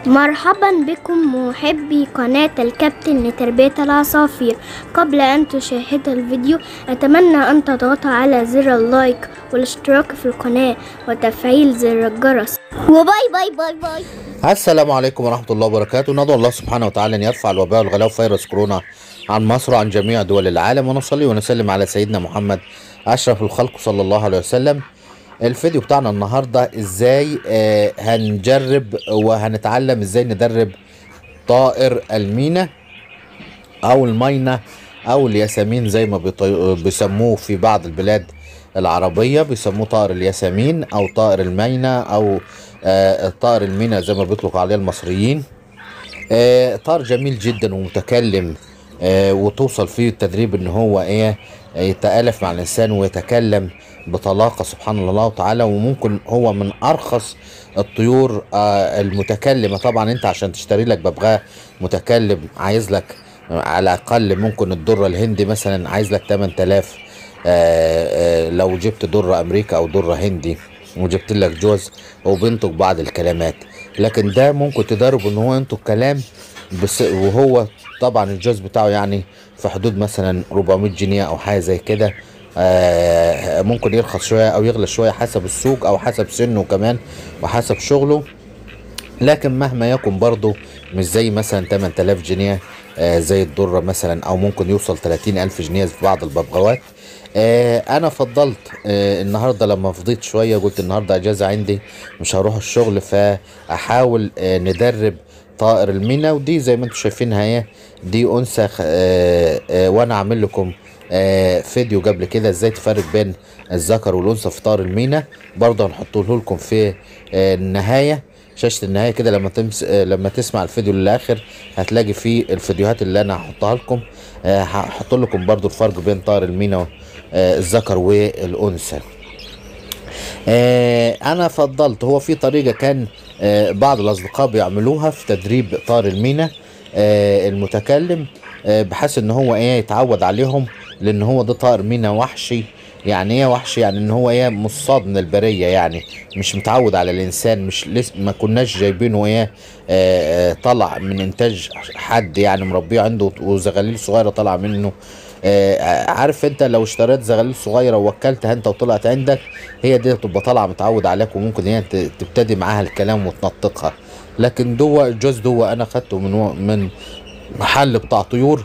مرحبا بكم محبي قناة الكابتن لتربية العصافير قبل أن تشاهدوا الفيديو أتمنى أن تضغطوا على زر اللايك والاشتراك في القناة وتفعيل زر الجرس وباي باي باي باي السلام عليكم ورحمة الله وبركاته ندعو الله سبحانه وتعالى أن يرفع الوباء والغلاء وفيروس كورونا عن مصر وعن جميع دول العالم ونصلي ونسلم على سيدنا محمد أشرف الخلق صلى الله عليه وسلم الفيديو بتاعنا النهاردة ازاي آه هنجرب وهنتعلم ازاي ندرب طائر المينا او المينا او الياسمين زي ما بيطي- بيسموه في بعض البلاد العربية بيسموه طائر الياسمين او طائر المينا او آه طائر المينا زي ما بيطلق عليه المصريين آه طائر جميل جدا ومتكلم آه وتوصل فيه التدريب ان هو ايه يتآلف مع الانسان ويتكلم بطلاقة سبحان الله تعالى وممكن هو من ارخص الطيور آه المتكلمة طبعا انت عشان تشتري لك ببغاء متكلم عايز لك على الاقل ممكن الدرة الهندي مثلا عايز لك 8000 آه آه لو جبت درة امريكا او درة هندي وجبت لك جوز وبينتج بعض الكلمات لكن ده ممكن تدرب ان هو ينتج كلام بس وهو طبعا الجوز بتاعه يعني في حدود مثلا 400 جنيه او حاجه زي كده آه ممكن يرخص شويه او يغلى شويه حسب السوق او حسب سنه كمان وحسب شغله لكن مهما يكن برضه مش زي مثلا 8000 جنيه آه زي الدرة مثلا او ممكن يوصل 30000 جنيه في بعض الببغاوات آه انا فضلت آه النهارده لما فضيت شويه قلت النهارده اجازه عندي مش هروح الشغل فاحاول آه ندرب طائر المينا ودي زي ما انتم شايفينها اهي دي انثى خ- آه آه وانا عامل لكم آه فيديو قبل كده ازاي تفرق بين الذكر والانثى في طائر المينا برضه هنحطه لكم في آه النهايه شاشه النهايه كده لما تمس... آه، لما تسمع الفيديو للاخر هتلاقي فيه الفيديوهات اللي انا هحطها لكم آه، هحط لكم برضو الفرق بين طائر المينا آه، الذكر والانثى آه، انا فضلت هو في طريقه كان آه، بعض الاصدقاء بيعملوها في تدريب طائر المينا آه، المتكلم آه، بحيث ان هو ايه يتعود عليهم لان هو ده طائر مينا وحشي يعني ايه وحشي يعني ان هو ايه مصاد من البريه يعني مش متعود على الانسان مش لسه ما كناش جايبينه ايه آه، آه، طلع من انتاج حد يعني مربيه عنده وزغاليل صغيره طلع منه آه، عارف انت لو اشتريت زغاليل صغيره ووكلتها انت وطلعت عندك هي دي تبقى طالعه متعود عليك وممكن هي ت- تبتدي معاها الكلام وتنطقها لكن دوا الجوز دوا انا خدته من و- من محل بتاع طيور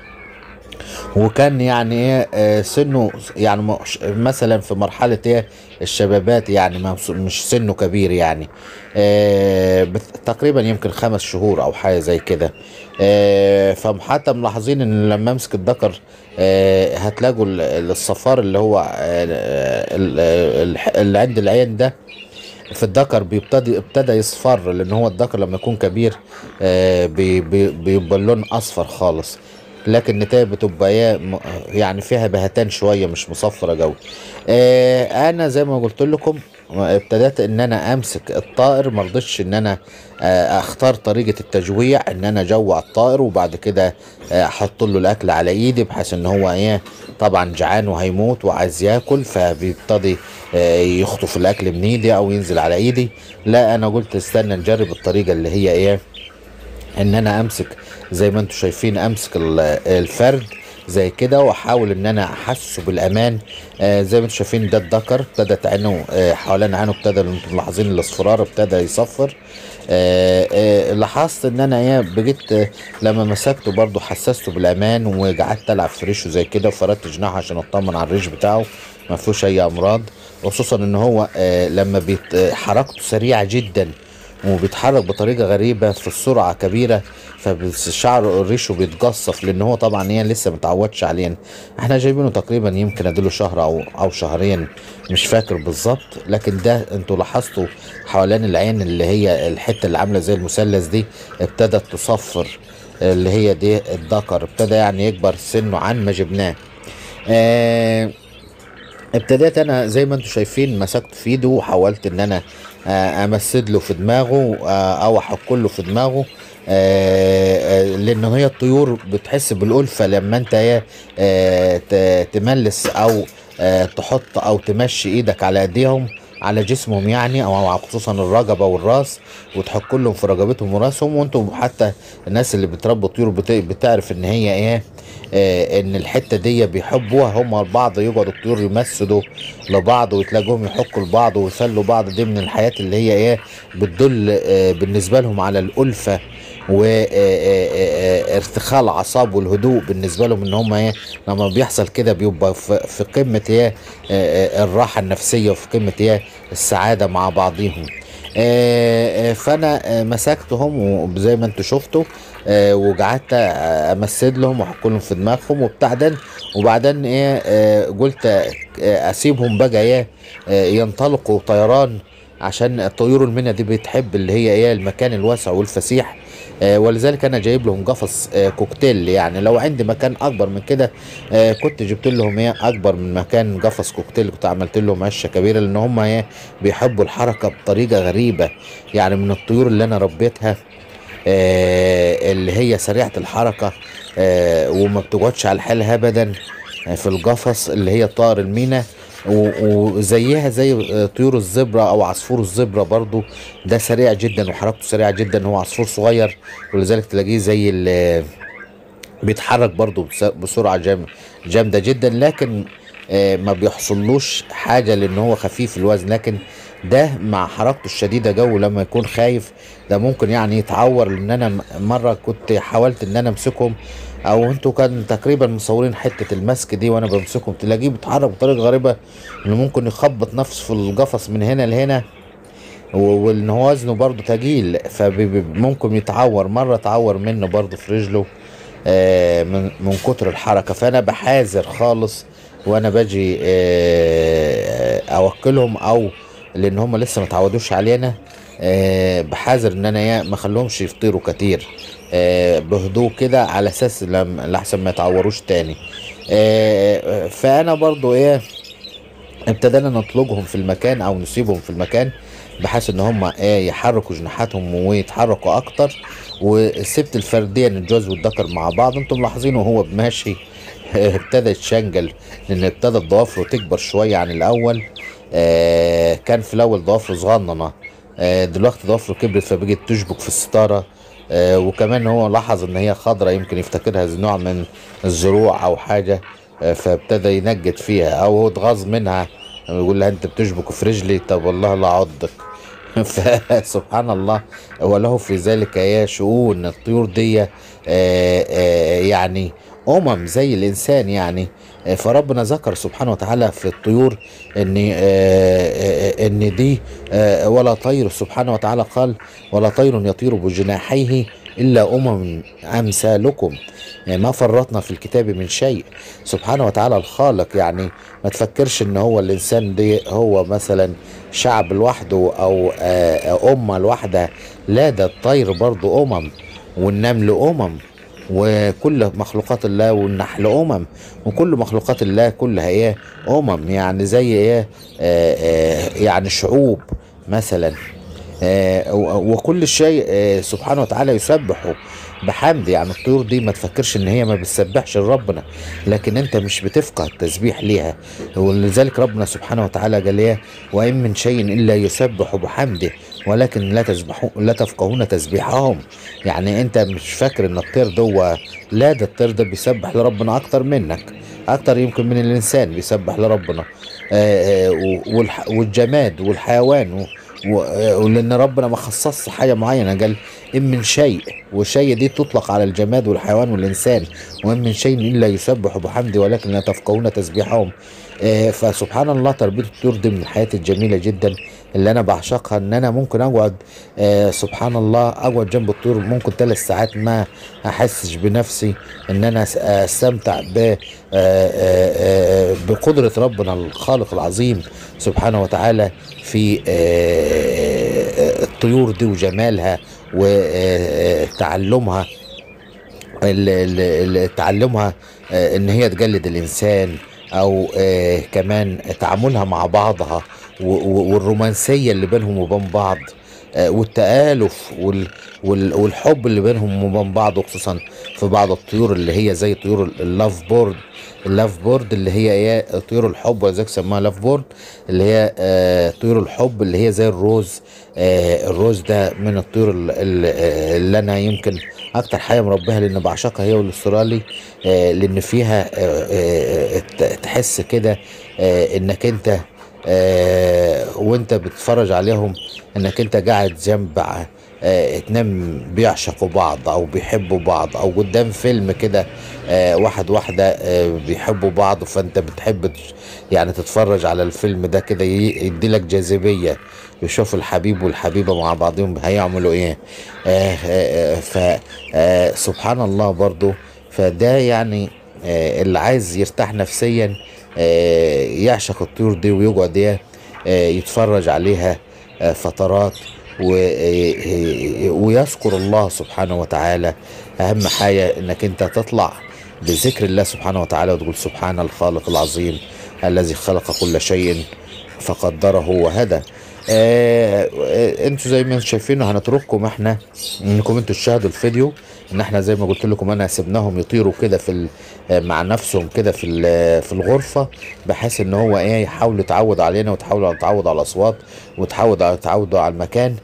وكان يعني ايه آه، سنه يعني مش- مثلا في مرحله ايه الشبابات يعني ما وص- مش سنه كبير يعني آه، بت- تقريبا يمكن خمس شهور او حاجه زي كده آه، فحتى ملاحظين ان لما امسك الذكر آه، هتلاقوا ال- الصفار اللي هو آه، ال- ال- اللي عند العين ده في الذكر بيبتدي ابتدى يصفر لان هو الذكر لما يكون كبير آه، بي- بي- بيبقى اللون اصفر خالص لكن النتايج بتبقى ايه م- يعني فيها بهتان شويه مش مصفره جو آه انا زي ما قلت لكم ابتدات ان انا امسك الطائر ما رضيتش ان انا آه اختار طريقه التجويع ان انا اجوع الطائر وبعد كده آه، احط له الاكل على ايدي بحيث ان هو ايه طبعا جعان وهيموت وعايز ياكل فبيبتدي آه، يخطف الاكل من ايدي او ينزل على ايدي لا انا قلت استنى نجرب الطريقه اللي هي ايه ان انا امسك زي ما انتم شايفين امسك ال- الفرد زي كده واحاول ان انا احسسه بالامان آه زي ما انتم شايفين ده الذكر ابتدت عينه آه حوالين عينه ابتدى انتم ملاحظين الاصفرار ابتدى يصفر آه آه لاحظت ان انا ايه بقيت آه لما مسكته برضو حسسته بالامان وقعدت العب في ريشه زي كده وفردت جناحه عشان اطمن على الريش بتاعه ما فيهوش اي امراض خصوصا ان هو آه لما بيت آه، حركته سريعه جدا وبيتحرك بطريقه غريبه في السرعه كبيره فالشعر ريشه بيتقصف لان هو طبعا هي لسه متعودش عليه احنا جايبينه تقريبا يمكن اديله شهر او او شهرين مش فاكر بالظبط لكن ده انتوا لاحظتوا حوالين العين اللي هي الحته اللي عامله زي المثلث دي ابتدت تصفر اللي هي دي الذكر ابتدى يعني يكبر سنه عن ما جبناه آه ابتديت انا زي ما انتم شايفين مسكت في ايده وحاولت ان انا آه، امسد له في دماغه آه، او احك له في دماغه آه، آه، لان هي الطيور بتحس بالالفه لما انت ايه آه، ت- تملس او آه، تحط او تمشي ايدك على ايديهم على جسمهم يعني او خصوصا الرقبه والراس وتحك لهم في رقبتهم وراسهم وانتم حتى الناس اللي بتربوا طيور بت- بتعرف ان هي ايه آه ان الحته دي بيحبوها هم البعض يقعدوا الطيور يمثلوا لبعض وتلاقوهم يحكوا لبعض ويسلوا بعض دي من الحياه اللي هي ايه بتدل آه بالنسبه لهم على الالفه وارتخاء الاعصاب والهدوء بالنسبه لهم ان هم ايه لما بيحصل كده بيبقى في في قمه ايه آه، آه، الراحه النفسيه وفي قمه ايه السعاده مع بعضهم آه، آه، فانا آه، مسكتهم وزي ما انتم شفتوا آه، وقعدت آه، امثل لهم واحط لهم في دماغهم وبعدين وبعدين ايه آه، قلت آه، اسيبهم بقى ايه آه، ينطلقوا طيران عشان الطيور المنى دي بتحب اللي هي ايه المكان الواسع والفسيح آه، ولذلك انا جايب لهم قفص آه، كوكتيل يعني لو عندي مكان اكبر من كده آه، كنت جبت لهم ايه اكبر من مكان قفص كوكتيل كنت عملت لهم عشه كبيره لان هم ايه بيحبوا الحركه بطريقه غريبه يعني من الطيور اللي انا ربيتها آه، اللي هي سريعه الحركه آه، وما بتقعدش على حالها ابدا آه، في القفص اللي هي طائر المينا و- وزيها زي آه، طيور الزبرة او عصفور الزبرة برضو ده سريع جدا وحركته سريعة جدا هو عصفور صغير ولذلك تلاقيه زي ال- بيتحرك برضو بس- بسرعة جام جامدة جدا لكن آه، ما بيحصلوش حاجة لان هو خفيف الوزن لكن ده مع حركته الشديدة جو لما يكون خايف ده ممكن يعني يتعور لان انا م- مرة كنت حاولت ان انا امسكهم او انتوا كان تقريبا مصورين حتة المسك دي وانا بمسكهم تلاقيه بيتحرك بطريقة غريبة انه ممكن يخبط نفسه في القفص من هنا لهنا و- وان هو وزنه برضه تقيل فممكن يتعور مرة اتعور منه برضه في رجله آه، من من كتر الحركة فانا بحاذر خالص وانا باجي آه، اوكلهم او لان هم لسه ما تعودوش علينا آه، بحاذر ان انا إيه ما اخليهمش يفطروا كتير آه، بهدوء كده على اساس لم- لحسن ما يتعوروش تاني آه، فانا برضو ايه ابتدينا نطلقهم في المكان او نسيبهم في المكان بحيث ان هم ايه يحركوا جناحاتهم ويتحركوا اكتر وسبت الفردين الجوز والذكر مع بعض انتم ملاحظين وهو ماشي ابتدى يتشنجل لان ابتدت ضوافره تكبر شويه عن الاول آه كان في الاول ضوافره صغننه آه دلوقتي ضوافره كبرت فبقت تشبك في الستاره آه وكمان هو لاحظ ان هي خضرة يمكن يفتكرها زي نوع من الزروع او حاجه آه فابتدى ينجد فيها او هو اتغاظ منها يقول لها انت بتشبك في رجلي طب والله لا عضك فسبحان الله وله في ذلك يا شؤون الطيور دي آه، آه، يعني أمم زي الإنسان يعني آه، فربنا ذكر سبحانه وتعالى في الطيور إن آه، آه، إن دي آه، ولا طير سبحانه وتعالى قال ولا طير يطير بجناحيه إلا أمم أمثالكم يعني ما فرطنا في الكتاب من شيء سبحانه وتعالى الخالق يعني ما تفكرش ان هو الانسان دي هو مثلا شعب لوحده او آه، امه لوحدها لا ده الطير برضو امم والنمل امم وكل مخلوقات الله والنحل امم وكل مخلوقات الله كلها ايه امم يعني زي ايه آه، آه، يعني شعوب مثلا آه، و- وكل شيء آه، سبحانه وتعالى يسبحه بحمد يعني الطيور دي ما تفكرش ان هي ما بتسبحش لربنا لكن انت مش بتفقه التسبيح ليها ولذلك ربنا سبحانه وتعالى قال ايه وان من شيء الا يسبح بحمده ولكن لا تسبحوا لا تفقهون تسبيحهم يعني انت مش فاكر ان الطير ده لا ده الطير ده بيسبح لربنا اكتر منك اكتر يمكن من الانسان بيسبح لربنا آه، آه، والح- والجماد والحيوان و- و- ولان ربنا ما خصصش حاجه معينه قال ان من شيء والشيء دي تطلق على الجماد والحيوان والانسان وان من شيء الا يسبح بحمده ولكن لا تفقهون تسبيحهم آه، فسبحان الله تربيه الطيور دي من الحياه الجميله جدا اللي انا بعشقها ان انا ممكن اقعد آه، سبحان الله اقعد جنب الطيور ممكن ثلاث ساعات ما احسش بنفسي ان انا أس- استمتع ب آه، آه، آه، بقدره ربنا الخالق العظيم سبحانه وتعالى في آه، الطيور دي وجمالها وتعلمها ال- ال- تعلمها آه، ان هي تجلد الانسان او آه، كمان تعاملها مع بعضها و- و- والرومانسيه اللي بينهم وبين بعض آه، والتآلف وال وال والحب اللي بينهم وبين بعض وخصوصا في بعض الطيور اللي هي زي طيور ال- اللاف بورد اللاف بورد اللي هي ايه طيور الحب ولذلك سموها لاف بورد اللي هي آه طيور الحب اللي هي زي الروز آه الروز ده من الطيور ال- ال- آه، اللي انا يمكن اكتر حاجه مربيها لان بعشقها هي والاسترالي آه لان فيها آه آه ت- تحس كده آه انك انت آه وانت بتتفرج عليهم انك انت قاعد جنب ع- آه اتنين بيعشقوا بعض او بيحبوا بعض او قدام فيلم كده آه واحد واحدة آه بيحبوا بعض فانت بتحب تش- يعني تتفرج على الفيلم ده كده ي- يديلك جاذبية يشوف الحبيب والحبيبة مع بعضهم هيعملوا ايه آه آه ف آه سبحان الله برضو فده يعني آه اللي عايز يرتاح نفسيا آه يعشق الطيور دي ويقعد ايه آه يتفرج عليها آه فترات و- آه، ويذكر الله سبحانه وتعالى اهم حاجة انك انت تطلع بذكر الله سبحانه وتعالى وتقول سبحان الخالق العظيم الذي خلق كل شيء فقدره وهدى آه آه، انتوا زي ما انتوا شايفين هنترككم احنا انكم انتوا تشاهدوا الفيديو ان احنا زي ما قلت لكم انا سيبناهم يطيروا كده في ال- آه، مع نفسهم كده في ال- في الغرفه بحيث ان هو ايه يحاول يتعود علينا وتحاول يتعود على الاصوات وتحاول يتعودوا على المكان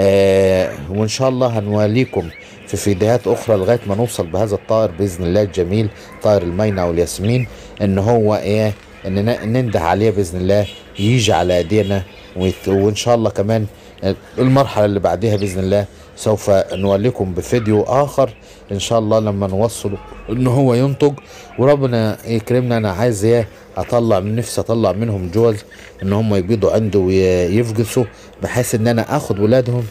آه وان شاء الله هنواليكم في فيديوهات اخرى لغايه ما نوصل بهذا الطائر باذن الله الجميل طائر المينا والياسمين ان هو ايه ان ن- ننده عليه باذن الله يجي على ايدينا ويت- وان شاء الله كمان المرحله اللي بعدها باذن الله سوف نوليكم بفيديو اخر ان شاء الله لما نوصل ان هو ينتج وربنا يكرمنا انا عايز ايه اطلع من نفسي اطلع منهم جوز ان هم يبيضوا عنده ويفقسوا بحيث ان انا اخد ولادهم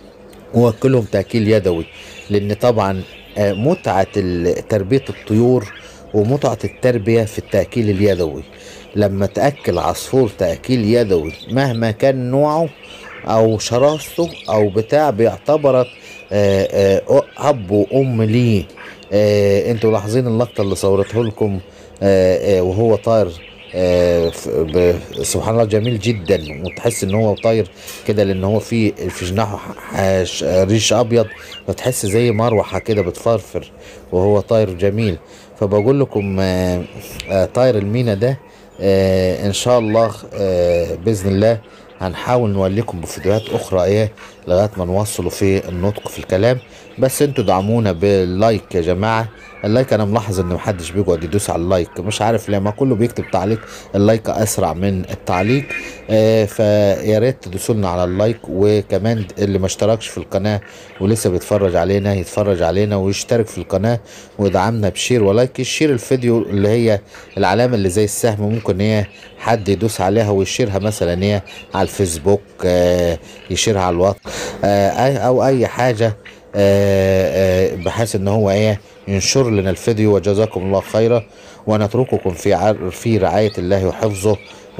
واكلهم تاكيل يدوي لان طبعا آه، متعه ال- تربيه الطيور ومتعه التربيه في التاكيل اليدوي لما تاكل عصفور تاكيل يدوي مهما كان نوعه او شراسته او بتاع بيعتبرك آه، آه، اب وام ليه آه، انتوا لاحظين اللقطه اللي صورته لكم آه، آه، وهو طاير آه، ف- ب- سبحان الله جميل جدا وتحس ان هو طاير كده لان هو في في جناحه ح- ش- ريش ابيض فتحس زي مروحه كده بتفرفر وهو طاير جميل فبقول لكم آه، آه، طاير المينا ده آه، ان شاء الله آه، باذن الله هنحاول نوليكم بفيديوهات اخرى ايه لغايه ما نوصلوا في النطق في الكلام بس انتوا دعمونا باللايك يا جماعه اللايك انا ملاحظ ان محدش بيقعد يدوس على اللايك مش عارف ليه ما كله بيكتب تعليق اللايك اسرع من التعليق آه فيا ريت تدوسوا لنا على اللايك وكمان اللي ما اشتركش في القناه ولسه بيتفرج علينا يتفرج علينا ويشترك في القناه ويدعمنا بشير ولايك يشير الفيديو اللي هي العلامه اللي زي السهم ممكن هي حد يدوس عليها ويشيرها مثلا هي على الفيسبوك آه يشيرها على الواتس آه أي- او اي حاجه آه، آه، بحيث ان هو ايه ينشر لنا الفيديو وجزاكم الله خيرا ونترككم في ع- في رعايه الله وحفظه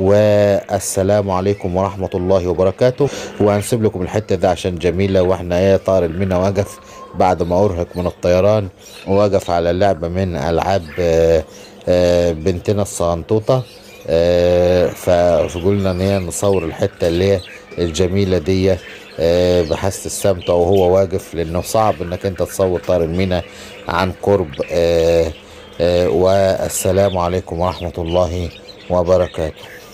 والسلام عليكم ورحمه الله وبركاته وهنسيب لكم الحته دي عشان جميله واحنا ايه طار المينا وقف بعد ما ارهق من الطيران ووقف على لعبه من العاب آه، آه، بنتنا الصغنطوطه آه، ف- فقلنا ان هي نصور الحته اللي هي الجميله دي آه، بحيث تستمتع وهو واقف لانه صعب انك انت تصور طائر المينا عن قرب آه، آه، والسلام عليكم ورحمه الله وبركاته